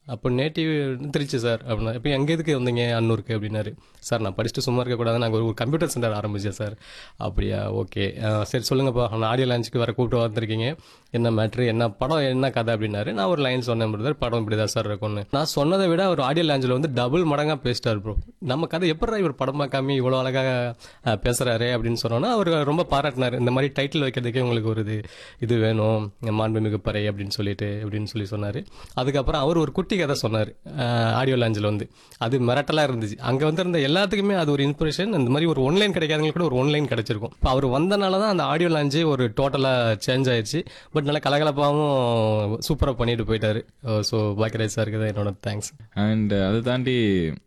அப்போ native Trichy sir அப்படின்னா இப்போ எங்கே எதுக்கு வந்தீங்க அன்னூருக்கு அப்படின்னாரு சார் நான் படிச்சுட்டு சும்மா இருக்கக்கூடாது நாங்கள் ஒரு கம்ப்யூட்டர் சென்டர் ஆரம்பித்தேன் சார் அப்படியா ஓகே சரி சொல்லுங்கப்பா நான் ஆடியோ லான்ச்சுக்கு வர கூப்பிட்டு வந்திருக்கீங்க என்ன மேட்ரு என்ன படம் என்ன கதை அப்படின்னாரு நான் ஒரு லைன் சொன்னேன் பிரதர் படம் இப்படி தான் சார் இருக்கும்னு நான் சொன்னதை விட ஒரு ஆடியோ லான்ச்சில் வந்து டபுள் மடங்காக பேசிட்டார் ப்ரோ நம்ம கதை எப்படி இவர் படம் பார்க்காம இவ்வளோ அழகாக அஹ், பேசுறாரு அப்படின்னு சொன்னோன்னா அவர் ரொம்ப பாராட்டினார் இந்த மாதிரி டைட்டில் வைக்கிறதுக்கே உங்களுக்கு ஒரு இது இது வேணும் மாண்புமிகு பறை அப்படின்னு சொல்லிட்டு அப்படின்னு சொல்லி சொன்னார் அதுக்கப்புறம் அவர் ஒரு குட்டி கதை சொன்னார் ஆடியோ லான்ச்சில் வந்து அது மிரட்டலாக இருந்துச்சு அங்கே வந்து இருந்த எல்லாத்துக்குமே அது ஒரு இன்ஸ்பிரேஷன் இந்த மாதிரி ஒரு ஒன்லைன் கிடைக்காதவங்களுக்கு கூட ஒரு ஒன்லைன் கிடைச்சிருக்கும் இப்போ அவர் வந்தனால தான் அந்த ஆடியோ லான்ச்சே ஒரு டோட்டலாக சேஞ்ச் ஆயிடுச்சு பட் நல்லா கலகலப்பாகவும் சூப்பராக பண்ணிட்டு போயிட்டாரு ஸோ பாக்கியராஜ் சாருக்கு தான் என்னோட தேங்க்ஸ் அண்ட் அதை தாண்டி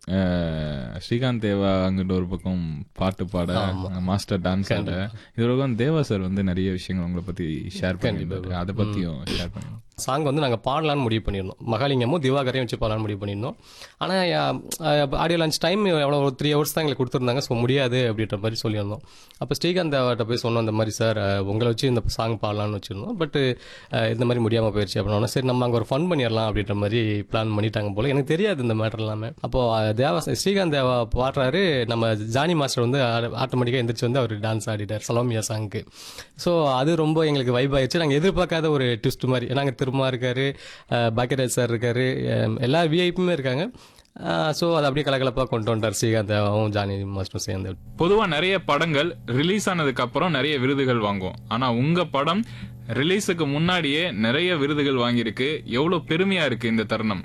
அஹ், ஸ்ரீகாந்த் தேவா அங்கிட்ட ஒரு பக்கம் பாட்டு பாட மாஸ்டர் டான்ஸ் ஆட இது பக்கம் தேவா சார் வந்து நிறைய விஷயங்கள் உங்களை பத்தி ஷேர் பண்ணியிருந்தாரு அதை பத்தியும் ஷேர் பண்ணுங்க சாங் வந்து நாங்கள் பாடலான்னு முடிவு பண்ணியிருந்தோம் மகாலிங்கமும் திவாகரையும் வச்சு பாடலான்னு முடிவு பண்ணியிருந்தோம் ஆனால் ஆடியோ லான்ச் டைம் எவ்வளோ ஒரு த்ரீ ஹவர்ஸ் தான் எங்களுக்கு கொடுத்துருந்தாங்க ஸோ முடியாது அப்படின்ற மாதிரி சொல்லியிருந்தோம் அப்போ ஸ்ரீகாந்த் அவர்கிட்ட போய் சொன்னோம் இந்த மாதிரி சார் உங்களை வச்சு இந்த சாங் பாடலான்னு வச்சுருந்தோம் பட் இந்த மாதிரி முடியாமல் போயிடுச்சு அப்படின்னா சரி நம்ம அங்கே ஒரு ஃபன் பண்ணிடலாம் அப்படின்ற மாதிரி பிளான் பண்ணிட்டாங்க போல எனக்கு தெரியாது இந்த மேட்டர் எல்லாமே அப்போது தேவா ஸ்ரீகாந்த் தேவா பாடுறாரு நம்ம ஜானி மாஸ்டர் வந்து ஆட்டோமேட்டிக்காக எந்திரிச்சு வந்து அவர் டான்ஸ் ஆடிட்டார் சலோமியா சாங்க்கு ஸோ அது ரொம்ப எங்களுக்கு வைப் ஆயிடுச்சு நாங்கள் எதிர்பார்க்காத ஒரு ட்விஸ்ட் மாதிரி நாங்கள் திருமா இருக்காரு அஹ் பாக்கியராஜ் சார் இருக்காரு அஹ் எல்லா விஐப்புமே இருக்காங்க ஸோ அதை அப்படியே கலகலப்பாக கொண்டு வந்துட்டார் ஸ்ரீகாந்த் தேவாவும் ஜானி மாஸ்டரும் சேர்ந்து பொதுவா நிறைய படங்கள் ரிலீஸ் ஆனதுக்கு அப்புறம் நிறைய விருதுகள் வாங்கும் ஆனா உங்க படம் ரிலீஸுக்கு முன்னாடியே நிறைய விருதுகள் வாங்கியிருக்கு எவ்வளவு பெருமையா இருக்கு இந்த தருணம்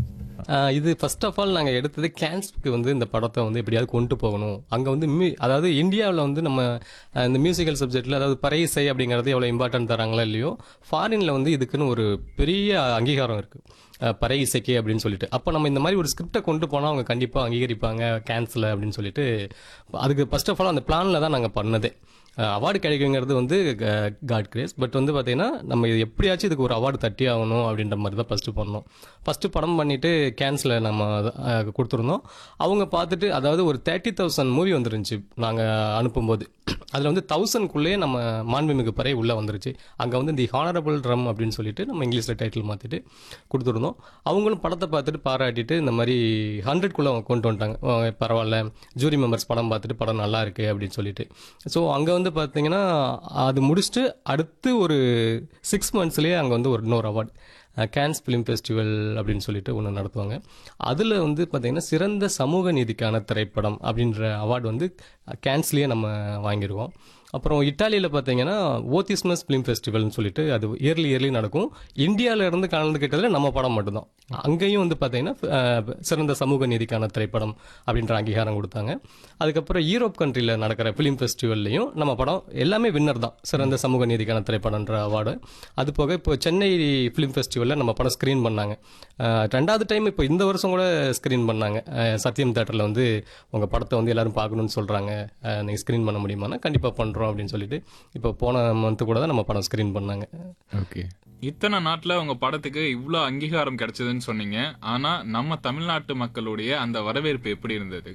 ஆஹ் இது ஃபர்ஸ்ட் ஆஃப் ஆல் நாங்கள் எடுத்தது கேன்ஸ்க்கு வந்து இந்த படத்தை வந்து எப்படியாவது கொண்டு போகணும் அங்கே வந்து மியூ அதாவது இந்தியாவில் வந்து நம்ம ஆஹ் இந்த மியூசிக்கல் சப்ஜெக்டில் அதாவது பறை இசை அப்படிங்கிறது எவ்வளோ இம்பார்ட்டன்ட் தராங்களோ இல்லையோ ஃபாரினில் வந்து இதுக்குன்னு ஒரு பெரிய அங்கீகாரம் இருக்குது பறை இசைக்கு அப்படின்னு சொல்லிட்டு அப்போ நம்ம இந்த மாதிரி ஒரு ஸ்கிரிப்டை கொண்டு போனால் அவங்க கண்டிப்பாக அங்கீகரிப்பாங்க கேன்சல் அப்படின்னு சொல்லிட்டு அதுக்கு ஃபர்ஸ்ட் ஆஃப் ஆல் அந்த பிளானில் தான் நாங்கள் பண்ணதே அவார்டு கிடைக்குங்கிறது வந்து காட் கிரேஸ் பட் வந்து பார்த்தீங்கன்னா நம்ம இது எப்படியாச்சும் இதுக்கு ஒரு அவார்டு தட்டி ஆகணும் அப்படின்ற மாதிரி தான் ஃபஸ்ட்டு பண்ணோம் ஃபஸ்ட்டு படம் பண்ணிவிட்டு கேன்ஸில் நம்ம அஹ், கொடுத்துருந்தோம் அவங்க பார்த்துட்டு அதாவது ஒரு தேர்ட்டி தௌசண்ட் மூவி வந்துருந்துச்சு நாங்கள் அனுப்பும்போது அதில் வந்து தௌசண்ட்குள்ளேயே நம்ம மாண்புமிகு பறை உள்ளே வந்துருச்சு அங்கே வந்து தி ஹானரபிள் ட்ரம் அப்படின்னு சொல்லிட்டு நம்ம இங்கிலீஷில் டைட்டில் மாற்றிட்டு கொடுத்துருந்தோம் அவங்களும் படத்தை பார்த்துட்டு பாராட்டிட்டு இந்த மாதிரி ஹண்ட்ரட்குள்ளே கொண்டு வந்துட்டாங்க அஹ் பரவாயில்ல ஜூரி மெம்பர்ஸ் படம் பார்த்துட்டு படம் நல்லா இருக்கு அப்படின்னு சொல்லிட்டு ஸோ அங்கே வந்து பார்த்தீங்கன்னா அது முடிச்சுட்டு அடுத்து ஒரு சிக்ஸ் மந்த்ஸ்லேயே அங்கே வந்து ஒரு இன்னொரு அவார்ட் கேன்ஸ் ஃபிலிம் ஃபெஸ்டிவல் அப்படின்னு சொல்லிட்டு ஒன்று நடத்துவாங்க அதில் வந்து பார்த்தீங்கன்னா சிறந்த சமூக நீதிக்கான திரைப்படம் அப்படின்ற அவார்டு வந்து கேன்ஸ்லேயே நம்ம வாங்கியிருக்கோம் அப்புறம் இட்டாலியில் பார்த்தீங்கன்னா ஓத்திஸ்மஸ் ஃபிலிம் ஃபெஸ்டிவல்னு சொல்லிட்டு அது இயர்லி இயர்லி நடக்கும் இந்தியாவில் இருந்து கலந்துக்கிட்டதில் நம்ம படம் மட்டும்தான் அங்கேயும் வந்து பார்த்தீங்கன்னா அஹ், சிறந்த சமூக நீதிக்கான திரைப்படம் அப்படின்ற அங்கீகாரம் கொடுத்தாங்க அதுக்கப்புறம் யூரோப் கண்ட்ரியில் நடக்கிற ஃபிலிம் ஃபெஸ்டிவல்லையும் நம்ம படம் எல்லாமே வின்னர் தான் சிறந்த சமூக நீதிக்கான திரைப்படம்ன்ற அவார்டு அது போக இப்போ சென்னை ஃபிலிம் ஃபெஸ்டிவலில் நம்ம படம் ஸ்க்ரீன் பண்ணாங்க அஹ், ரெண்டாவது டைம் இப்போ இந்த வருஷம் கூட ஸ்க்ரீன் பண்ணாங்க அஹ், சத்யம் தேட்டரில் வந்து உங்கள் படத்தை வந்து எல்லாரும் பார்க்கணும்னு சொல்கிறாங்க நீங்கள் ஸ்க்ரீன் பண்ண முடியுமானா கண்டிப்பாக பண்ணுறோம் அப்படின்னு சொல்லிட்டு இப்போ போன மந்த்து கூட தான் நம்ம படம் ஸ்க்ரீன் பண்ணாங்க ஓகே இத்தனை நாட்டுல உங்க படத்துக்கு இவ்ளோ அங்கீகாரம் கிடைச்சதுன்னு சொன்னீங்க ஆனா நம்ம தமிழ்நாட்டு மக்களுடைய அந்த வரவேற்பு எப்படி இருந்தது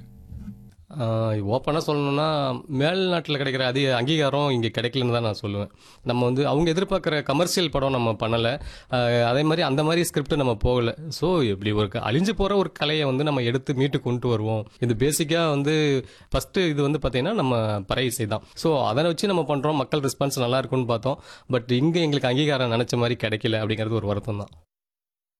ஓப்பனாக சொல்லணும்னா மேல்நாட்டில் கிடைக்கிற அதிக அங்கீகாரம் இங்கே கிடைக்கலன்னு தான் நான் சொல்லுவேன் நம்ம வந்து அவங்க எதிர்பார்க்குற கமர்ஷியல் படம் நம்ம பண்ணலை அதே மாதிரி அந்த மாதிரி ஸ்கிரிப்ட் நம்ம போகலை ஸோ இப்படி ஒரு க- அழிஞ்சு போகிற ஒரு கலையை வந்து நம்ம எடுத்து மீட்டு கொண்டு வருவோம் இது பேசிக்காக வந்து ஃபஸ்ட்டு இது வந்து பார்த்தீங்கன்னா நம்ம பறை இசை தான் ஸோ அதை வச்சு நம்ம பண்ணுறோம் மக்கள் ரெஸ்பான்ஸ் நல்லா இருக்கும்னு பார்த்தோம் பட் இங்கே எங்களுக்கு அங்கீகாரம் நினச்ச மாதிரி கிடைக்கல அப்படிங்கிறது ஒரு வருத்தம் தான்